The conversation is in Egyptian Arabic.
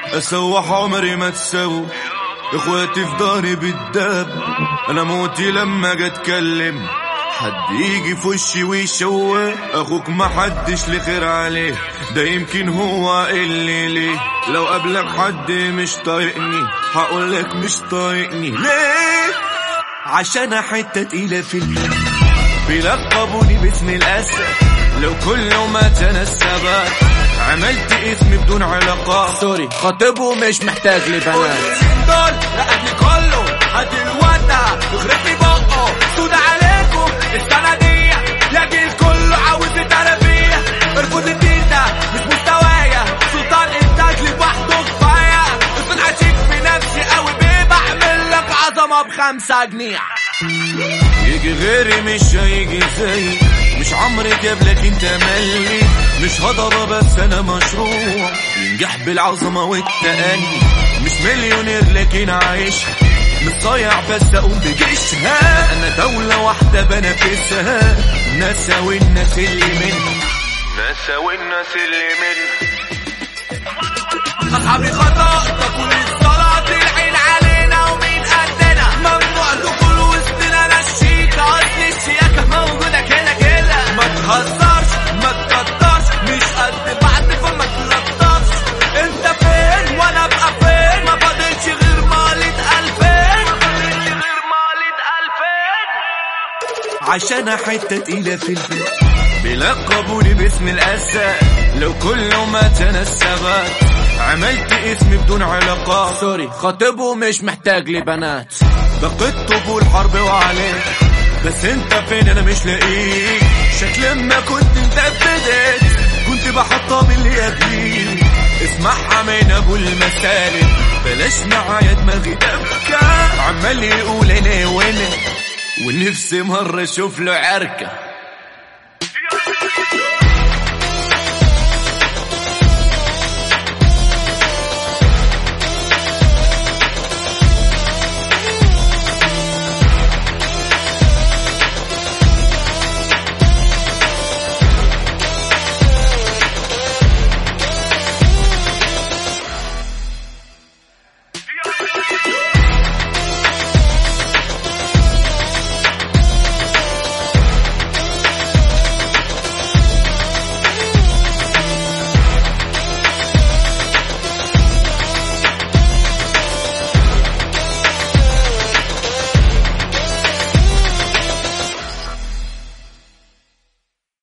اسوح عمري ما تسوي اخواتي في داري بالدب انا موتي لما اجي اتكلم حد يجي في وشي ويشوه اخوك ما حدش لخير عليه ده يمكن هو اللي ليه لو قبلك حد مش طايقني هقولك مش طايقني ليه عشان حتة تقيلة في القلب بيلقبوني باسم الاسد لو كل ما تنسبت عملت اسمي بدون علاقات سوري خاطبه مش محتاج لبنات دول رقد لي كله هات الودع يخرب لي بقه سود عليكم السنة دي لاجي الكل عاوز تربية ارفض التيتا مش مستوايا سلطان انتاج لوحده كفاية اصلا عشيك في نفسي قوي بيه بعمل لك عظمة بخمسة جنيه يجي غيري مش هيجي زي مش عمري جاب لك انت ملي مش هضبة بس انا مشروع ينجح بالعظمة والتأني مش مليونير لكن عايش مش صايع بس اقوم بجيشها انا دولة واحدة بنافسها ناسا والناس اللي منها ناسا والناس اللي منها اصحابي خطأ كل الصلاة العين علينا ومين قدنا ممنوع دخول وسطنا نشيك اصل الشياكة موجودة كده كده ما تهزرش ما تقدرش مش قد بعد فما تلطفش انت فين وانا ابقى فين ما فاضلش غير مالة الفين ما فاضلش غير مالة الفين عشان حتة تقيلة في البيت بيلقبوني باسم الأسد لو كل ما تنسبت عملت اسمي بدون علاقات سوري خاطبه مش محتاج لبنات بقيت طبول حرب وعليك بس انت فين انا مش لاقيك شكل ما كنت انت ابتديت كنت بحطها باللي قبليك اسمعها من ابو المسالك بلاش معايا دماغي دبكة عمال يقول انا وانا ونفسي مرة اشوف له عركة